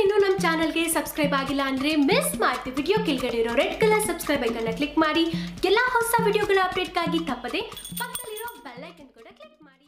ಇನ್ನೂ ನಮ್ಮ ಚಾನಲ್ಗೆ ಸಬ್ಸ್ಕ್ರೈಬ್ ಆಗಿಲ್ಲ ಅಂದ್ರೆ ಮಿಸ್ ಮಾಡ್ತೀವಿ ವಿಡಿಯೋ ಕೆಳಗಡೆ ಇರೋ ರೆಡ್ ಕಲರ್ ಸಬ್ಸ್ಕ್ರೈಬ್ ಐಕನ್ನ ಕ್ಲಿಕ್ ಮಾಡಿ ಎಲ್ಲ ಹೊಸ ವಿಡಿಯೋಗಳ ಅಪ್ಡೇಟ್ಗಾಗಿ ತಪ್ಪದೆ ಪಕ್ಕದಲ್ಲಿರೋ ಬೆಲ್ ಐಕನ್ ಕೂಡ ಕ್ಲಿಕ್ ಮಾಡಿ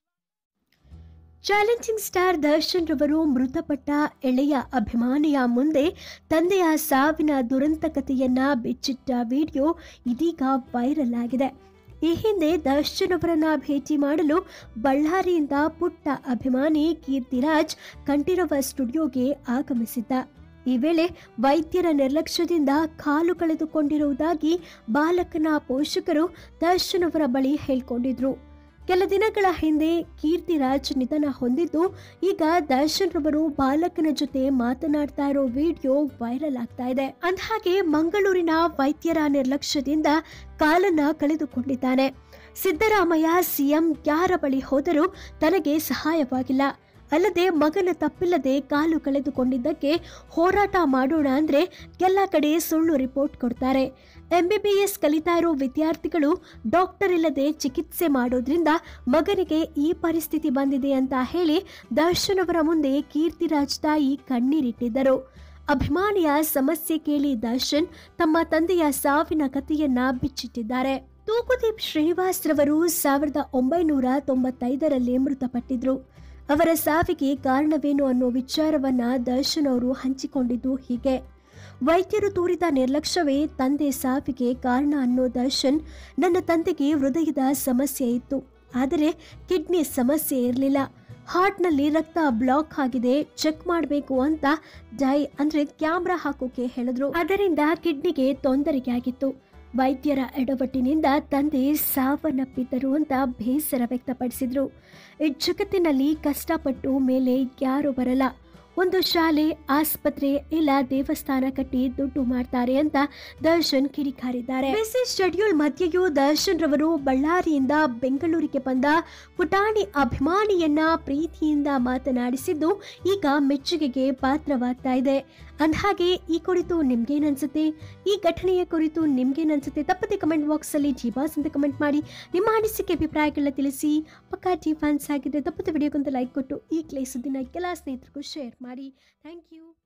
ಚಾಲೆಂಜಿಂಗ್ ಸ್ಟಾರ್ ದರ್ಶನ್ ರವರು ಮೃತಪಟ್ಟ ಎಳೆಯ ಅಭಿಮಾನಿಯ ಮುಂದೆ ತಂದೆಯ ಸಾವಿನ ದುರಂತ ಕಥೆಯನ್ನ ಬಿಚ್ಚಿಟ್ಟ ವಿಡಿಯೋ ಇದೀಗ ವೈರಲ್ ಆಗಿದೆ ಈ ಹಿಂದೆ ದರ್ಶನ್ ಅವರನ್ನ ಭೇಟಿ ಮಾಡಲು ಬಳ್ಳಾರಿಯಿಂದ ಪುಟ್ಟ ಅಭಿಮಾನಿ ಕೀರ್ತಿರಾಜ್ ಕಂಠೀರವ ಸ್ಟುಡಿಯೋಗೆ ಆಗಮಿಸಿದ್ದ ಈ ವೇಳೆ ವೈದ್ಯರ ನಿರ್ಲಕ್ಷ್ಯದಿಂದ ಕಾಲು ಕಳೆದುಕೊಂಡಿರುವುದಾಗಿ ಬಾಲಕನ ಪೋಷಕರು ದರ್ಶನ್ ಅವರ ಬಳಿ ಹೇಳ್ಕೊಂಡಿದ್ರು ಕೆಲ ದಿನಗಳ ಹಿಂದೆ ಕೀರ್ತಿರಾಜ್ ನಿಧನ ಹೊಂದಿದ್ದು ಈಗ ದರ್ಶನ್ ರವರು ಬಾಲಕನ ಜೊತೆ ಮಾತನಾಡ್ತಾ ಇರೋ ವಿಡಿಯೋ ವೈರಲ್ ಆಗ್ತಾ ಇದೆ ಅಂದಹಾಗೆ ಮಂಗಳೂರಿನ ವೈದ್ಯರ ನಿರ್ಲಕ್ಷ್ಯದಿಂದ ಕಾಲನ್ನ ಕಳೆದುಕೊಂಡಿದ್ದಾನೆ ಸಿದ್ದರಾಮಯ್ಯ ಸಿಎಂ ಯಾರ ಬಳಿ ಹೋದರೂ ತನಗೆ ಸಹಾಯವಾಗಿಲ್ಲ ಅಲ್ಲದೆ ಮಗನ ತಪ್ಪಿಲ್ಲದೆ ಕಾಲು ಕಳೆದುಕೊಂಡಿದ್ದಕ್ಕೆ ಹೋರಾಟ ಮಾಡೋಣ ಅಂದ್ರೆ ಎಲ್ಲ ಕಡೆ ಸುಳ್ಳು ರಿಪೋರ್ಟ್ ಕೊಡ್ತಾರೆ ಎಂಬಿಬಿಎಸ್ ಕಲಿತಾ ಇರೋ ವಿದ್ಯಾರ್ಥಿಗಳು ಡಾಕ್ಟರ್ ಇಲ್ಲದೆ ಚಿಕಿತ್ಸೆ ಮಾಡೋದ್ರಿಂದ ಮಗನಿಗೆ ಈ ಪರಿಸ್ಥಿತಿ ಬಂದಿದೆ ಅಂತ ಹೇಳಿ ದರ್ಶನ್ ಅವರ ಮುಂದೆ ಕೀರ್ತಿರಾಜ್ ತಾಯಿ ಕಣ್ಣೀರಿಟ್ಟಿದ್ದರು ಅಭಿಮಾನಿಯ ಸಮಸ್ಯೆ ಕೇಳಿ ದರ್ಶನ್ ತಮ್ಮ ತಂದೆಯ ಸಾವಿನ ಕಥೆಯನ್ನ ಬಿಚ್ಚಿಟ್ಟಿದ್ದಾರೆ ತೂಗುದೀಪ್ ಶ್ರೀನಿವಾಸ್ ರವರು ಸಾವಿರದ ಒಂಬೈನೂರ ತೊಂಬತ್ತೈದರಲ್ಲಿ ಮೃತಪಟ್ಟಿದ್ರು ಅವರ ಸಾವಿಗೆ ಕಾರಣವೇನು ಅನ್ನೋ ವಿಚಾರವನ್ನ ದರ್ಶನ್ ಅವರು ಹಂಚಿಕೊಂಡಿದ್ದು ಹೀಗೆ ವೈದ್ಯರು ತೋರಿದ ನಿರ್ಲಕ್ಷ್ಯವೇ ತಂದೆ ಸಾವಿಗೆ ಕಾರಣ ಅನ್ನೋ ದರ್ಶನ್ ನನ್ನ ತಂದೆಗೆ ಹೃದಯದ ಸಮಸ್ಯೆ ಇತ್ತು ಆದರೆ ಕಿಡ್ನಿ ಸಮಸ್ಯೆ ಇರಲಿಲ್ಲ ಹಾರ್ಟ್ನಲ್ಲಿ ರಕ್ತ ಬ್ಲಾಕ್ ಆಗಿದೆ ಚೆಕ್ ಮಾಡಬೇಕು ಅಂತ ಡೈ ಅಂದ್ರೆ ಕ್ಯಾಮ್ರಾ ಹಾಕೋಕೆ ಹೇಳಿದ್ರು ಅದರಿಂದ ಕಿಡ್ನಿಗೆ ತೊಂದರೆಗೆ ಆಗಿತ್ತು ವೈದ್ಯರ ಎಡವಟ್ಟಿನಿಂದ ತಂದೆ ಸಾವನ್ನಪ್ಪಿದ್ದರು ಅಂತ ಬೇಸರ ವ್ಯಕ್ತಪಡಿಸಿದ್ರು ಈ ಜಗತ್ತಿನಲ್ಲಿ ಕಷ್ಟಪಟ್ಟು ಮೇಲೆ ಯಾರು ಬರಲ್ಲ ಒಂದು ಶಾಲೆ ಆಸ್ಪತ್ರೆ ಇಲ್ಲ ದೇವಸ್ಥಾನ ಕಟ್ಟಿ ದುಡ್ಡು ಮಾಡ್ತಾರೆ ಅಂತ ದರ್ಶನ್ ಕಿಡಿಕಾರಿದ್ದಾರೆ ಬಿಸಿ ಶೆಡ್ಯೂಲ್ ಮಧ್ಯೆಯೂ ದರ್ಶನ್ ರವರು ಬಳ್ಳಾರಿಯಿಂದ ಬೆಂಗಳೂರಿಗೆ ಬಂದ ಪುಟಾಣಿ ಅಭಿಮಾನಿಯನ್ನ ಪ್ರೀತಿಯಿಂದ ಮಾತನಾಡಿಸಿದ್ದು ಈಗ ಮೆಚ್ಚುಗೆಗೆ ಪಾತ್ರವಾಗ್ತಾ ಇದೆ ಅಂದಹಾಗೆ ಈ ಕುರಿತು ನಿಮ್ಗೇನನ್ಸುತ್ತೆ ಈ ಘಟನೆಯ ಕುರಿತು ನಿಮ್ಗೇನನ್ಸುತ್ತೆ ತಪ್ಪದೆ ಕಮೆಂಟ್ ಬಾಕ್ಸ್ ಅಲ್ಲಿ ಜೀವಾಸ್ ಅಂತ ಕಮೆಂಟ್ ಮಾಡಿ ನಿಮ್ಮ ಅನಿಸಿಕೆ ಅಭಿಪ್ರಾಯಗಳನ್ನ ತಿಳಿಸಿ ಪಕ್ಕಾ ಟಿ ಫ್ಯಾನ್ಸ್ ಆಗಿದ್ರೆ ತಪ್ಪದೆ ವಿಡಿಯೋಗೊಂದು ಲೈಕ್ ಕೊಟ್ಟು ಈ ಕ್ಲೇ ಸುದ್ದಿನ ಎಲ್ಲ ಸ್ನೇಹಿತರಿಗೂ ಶೇರ್ ಮಾಡಿ ಥ್ಯಾಂಕ್ ಯು